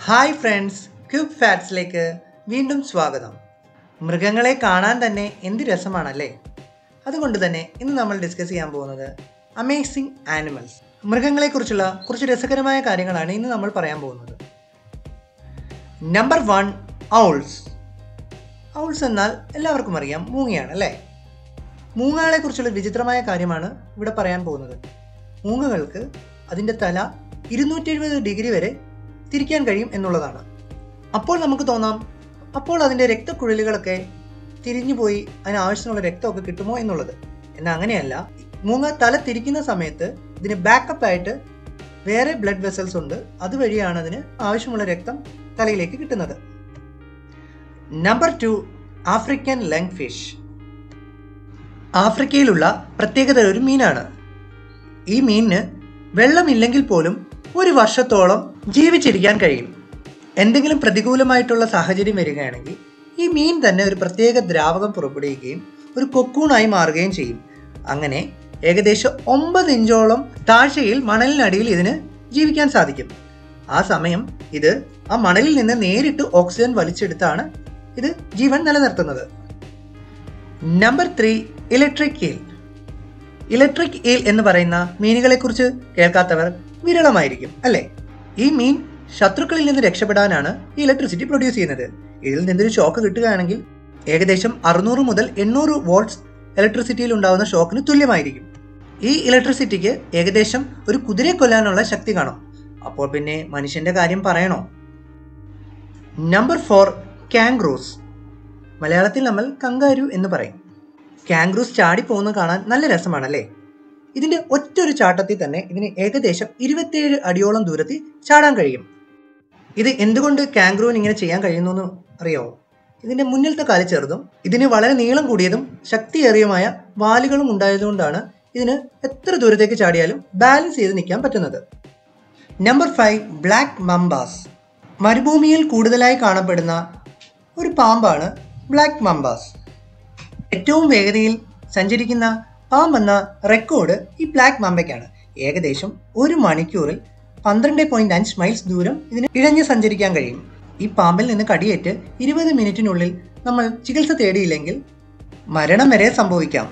hi friends cube ഫാറ്റ്സിലേക്ക് വീണ്ടും സ്വാഗതം മൃഗങ്ങളെ കാണാൻ തന്നെ എന്ത് രസമാണല്ലേ അതുകൊണ്ട് തന്നെ ഇന്ന് നമ്മൾ ഡിസ്കസ് ചെയ്യാൻ പോകുന്നത് അമേസിംഗ് ആനിമൽസ് മൃഗങ്ങളെക്കുറിച്ചുള്ള കുറച്ച് രസകരമായ കാര്യങ്ങളാണ് ഇന്ന് നമ്മൾ പറയാൻ പോകുന്നത് നമ്പർ വൺ ഔൾസ് ഔൾസ് എന്നാൽ എല്ലാവർക്കും അറിയാം മൂങ്ങയാണ് അല്ലേ മൂങ്ങകളെ കുറിച്ചുള്ള വിചിത്രമായ കാര്യമാണ് ഇവിടെ പറയാൻ പോകുന്നത് മൂങ്ങകൾക്ക് അതിൻ്റെ തല ഇരുന്നൂറ്റി എഴുപത് ഡിഗ്രി വരെ തിരിക്കാൻ കഴിയും എന്നുള്ളതാണ് അപ്പോൾ നമുക്ക് തോന്നാം അപ്പോൾ അതിൻ്റെ രക്തക്കുഴലുകളൊക്കെ തിരിഞ്ഞു പോയി അതിന് ആവശ്യമുള്ള രക്തമൊക്കെ കിട്ടുമോ എന്നുള്ളത് എന്നാൽ അങ്ങനെയല്ല മൂങ്ങ തല തിരിക്കുന്ന സമയത്ത് ഇതിന് ബാക്കപ്പ് ആയിട്ട് വേറെ ബ്ലഡ് വെസൽസ് ഉണ്ട് അതുവഴിയാണ് അതിന് ആവശ്യമുള്ള രക്തം തലയിലേക്ക് കിട്ടുന്നത് number two African lung fish ആഫ്രിക്കയിലുള്ള പ്രത്യേകത ഒരു മീനാണ് ഈ മീനിന് വെള്ളമില്ലെങ്കിൽ പോലും ഒരു വർഷത്തോളം ജീവിച്ചിരിക്കാൻ കഴിയും എന്തെങ്കിലും പ്രതികൂലമായിട്ടുള്ള സാഹചര്യം വരികയാണെങ്കിൽ ഈ മീൻ തന്നെ ഒരു പ്രത്യേക ദ്രാവകം പുറപ്പെടുവിക്കുകയും ഒരു കൊക്കൂണായി മാറുകയും ചെയ്യും അങ്ങനെ ഏകദേശം ഒമ്പത് ഇഞ്ചോളം താഴ്ചയിൽ മണലിനടിയിൽ ഇതിന് ജീവിക്കാൻ സാധിക്കും ആ സമയം ഇത് ആ മണലിൽ നിന്ന് നേരിട്ട് ഓക്സിജൻ വലിച്ചെടുത്താണ് ഇത് ജീവൻ നിലനിർത്തുന്നത് number three electric eel electric eel എന്ന് പറയുന്ന മീനുകളെ കുറിച്ച് കേൾക്കാത്തവർ വിരളമായിരിക്കും അല്ലേ ഈ മീൻ ശത്രുക്കളിൽ നിന്ന് രക്ഷപ്പെടാനാണ് ഈ ഇലക്ട്രിസിറ്റി പ്രൊഡ്യൂസ് ചെയ്യുന്നത് ഇതിൽ നിന്നൊരു ഷോക്ക് കിട്ടുകയാണെങ്കിൽ ഏകദേശം അറുന്നൂറ് മുതൽ എണ്ണൂറ് വോൾട്ട്സ് ഇലക്ട്രിസിറ്റിയിൽ ഉണ്ടാകുന്ന ഷോക്കിന് തുല്യമായിരിക്കും ഈ ഇലക്ട്രിസിറ്റിക്ക് ഏകദേശം ഒരു കുതിരയെ കൊല്ലാനുള്ള ശക്തി കാണും അപ്പോൾ പിന്നെ മനുഷ്യന്റെ കാര്യം പറയണോ നമ്പർ ഫോർ കാങ്ക്രൂസ് മലയാളത്തിൽ നമ്മൾ കങ്കാരു എന്ന് പറയും കാങ്ക്രൂസ് ചാടി പോകുന്നത് കാണാൻ നല്ല രസമാണല്ലേ ഇതിന്റെ ഒറ്റൊരു ചാട്ടത്തിൽ തന്നെ ഇതിന് ഏകദേശം ഇരുപത്തിയേഴ് അടിയോളം ദൂരത്തിൽ ചാടാൻ കഴിയും ഇത് എന്തുകൊണ്ട് കാങ്ക്രൂവിന് ഇങ്ങനെ ചെയ്യാൻ കഴിയുന്നു എന്ന് അറിയാമോ ഇതിന്റെ മുന്നിലത്തെ കാല് ചെറുതും ഇതിന് വളരെ നീളം കൂടിയതും ശക്തിയേറിയതുമായ വാലുകളും ഉണ്ടായതുകൊണ്ടാണ് ഇതിന് എത്ര ദൂരത്തേക്ക് ചാടിയാലും ബാലൻസ് ചെയ്ത് നിൽക്കാൻ പറ്റുന്നത് നമ്പർ ഫൈവ് ബ്ലാക്ക് മംബാസ് മരുഭൂമിയിൽ കൂടുതലായി കാണപ്പെടുന്ന ഒരു പാമ്പാണ് ബ്ലാക്ക് മംബാസ് ഏറ്റവും വേഗതയിൽ സഞ്ചരിക്കുന്ന പാമ്പെന്ന റെക്കോർഡ് ഈ ബ്ലാക്ക് മംബയ്ക്കാണ് ഏകദേശം ഒരു മണിക്കൂറിൽ പന്ത്രണ്ട് പോയിന്റ് അഞ്ച് മൈൽസ് ദൂരം ഇതിന് ഇഴഞ്ഞ് സഞ്ചരിക്കാൻ കഴിയും ഈ പാമ്പിൽ നിന്ന് കടിയേറ്റ് ഇരുപത് മിനിറ്റിനുള്ളിൽ നമ്മൾ ചികിത്സ തേടിയില്ലെങ്കിൽ മരണം വരെ സംഭവിക്കാം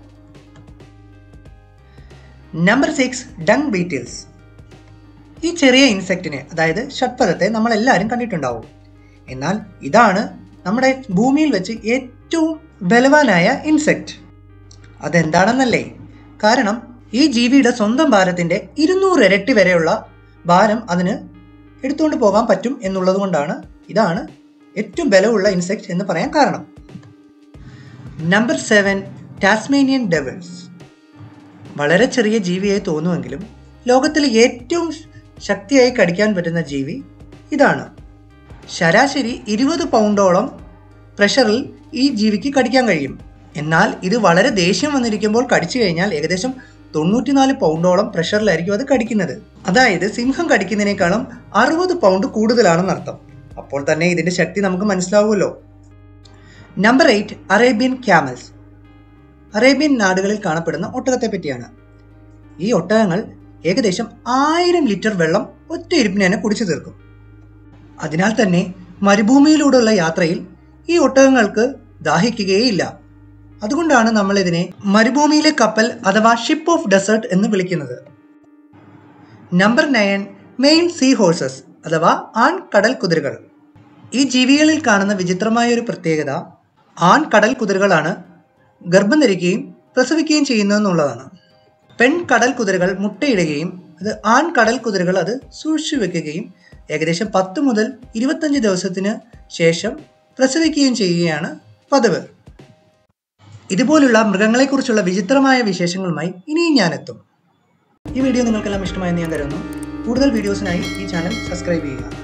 നമ്പർ സിക്സ് ഡങ് ബീറ്റിൽസ് ഈ ചെറിയ ഇൻസെക്റ്റിനെ അതായത് ഷഡ്പഥത്തെ നമ്മൾ എല്ലാവരും കണ്ടിട്ടുണ്ടാവും എന്നാൽ ഇതാണ് നമ്മുടെ ഭൂമിയിൽ വെച്ച് ഏറ്റവും ബലവാനായ ഇൻസെക്റ്റ് അതെന്താണെന്നല്ലേ കാരണം ഈ ജീവിയുടെ സ്വന്തം ഭാരത്തിന്റെ ഇരുന്നൂറ് ഇരട്ടി വരെയുള്ള ഭാരം അതിന് എടുത്തുകൊണ്ട് പോകാൻ പറ്റും എന്നുള്ളത് കൊണ്ടാണ് ഇതാണ് ഏറ്റവും ബലമുള്ള ഇൻസെക്റ്റ് എന്ന് പറയാൻ കാരണം നമ്പർ സെവൻ ടാസ്മേനിയൻ ഡെവിൾസ് വളരെ ചെറിയ ജീവിയായി തോന്നുമെങ്കിലും ലോകത്തിലെ ഏറ്റവും ശക്തിയായി കടിക്കാൻ പറ്റുന്ന ജീവി ഇതാണ് ശരാശരി ഇരുപത് പൗണ്ടോളം പ്രഷറിൽ ഈ ജീവിക്ക് കടിക്കാൻ കഴിയും എന്നാൽ ഇത് വളരെ ദേഷ്യം വന്നിരിക്കുമ്പോൾ കടിച്ചു കഴിഞ്ഞാൽ ഏകദേശം തൊണ്ണൂറ്റിനാല് പൗണ്ടോളം പ്രഷറിലായിരിക്കും അത് കടിക്കുന്നത് അതായത് സിംഹം കടിക്കുന്നതിനേക്കാളും അറുപത് പൗണ്ട് കൂടുതലാണെന്ന് അർത്ഥം അപ്പോൾ തന്നെ ഇതിന്റെ ശക്തി നമുക്ക് മനസ്സിലാവുമല്ലോ number eight Arabian camels Arabian നാടുകളിൽ കാണപ്പെടുന്ന ഒട്ടകത്തെ പറ്റിയാണ് ഈ ഒട്ടകങ്ങൾ ഏകദേശം ആയിരം ലിറ്റർ വെള്ളം ഒറ്റ ഇരിപ്പിന് തന്നെ കുടിച്ചു തീർക്കും അതിനാൽ തന്നെ മരുഭൂമിയിലൂടെയുള്ള യാത്രയിൽ ഈ ഒട്ടകങ്ങൾക്ക് ദാഹിക്കുകയില്ല അതുകൊണ്ടാണ് നമ്മൾ ഇതിനെ മരുഭൂമിയിലെ കപ്പൽ അഥവാ ഷിപ്പ് ഓഫ് ഡെസേർട്ട് എന്ന് വിളിക്കുന്നത് number nine male sea horses അഥവാ ആൺ കടൽ കുതിരകൾ ഈ ജീവികളിൽ കാണുന്ന വിചിത്രമായ ഒരു പ്രത്യേകത ആൺ കടൽ കുതിരകളാണ് ഗർഭം ധരിക്കുകയും പ്രസവിക്കുകയും ചെയ്യുന്നു എന്നുള്ളതാണ് പെൺ കടൽ കുതിരകൾ മുട്ടയിടുകയും അത് ആൺ കടൽ കുതിരകൾ അത് സൂക്ഷിച്ചു വെക്കുകയും ഏകദേശം പത്ത് മുതൽ ഇരുപത്തഞ്ച് ദിവസത്തിന് ശേഷം പ്രസവിക്കുകയും ചെയ്യുകയാണ് പതിവ് ഇതുപോലുള്ള മൃഗങ്ങളെക്കുറിച്ചുള്ള വിചിത്രമായ വിശേഷങ്ങളുമായി ഇനിയും ഞാനെത്തും ഈ വീഡിയോ നിങ്ങൾക്കെല്ലാം ഇഷ്ടമായെന്ന് ഞാൻ കരുതുന്നു കൂടുതൽ വീഡിയോസിനായി ഈ ചാനൽ സബ്സ്ക്രൈബ് ചെയ്യുക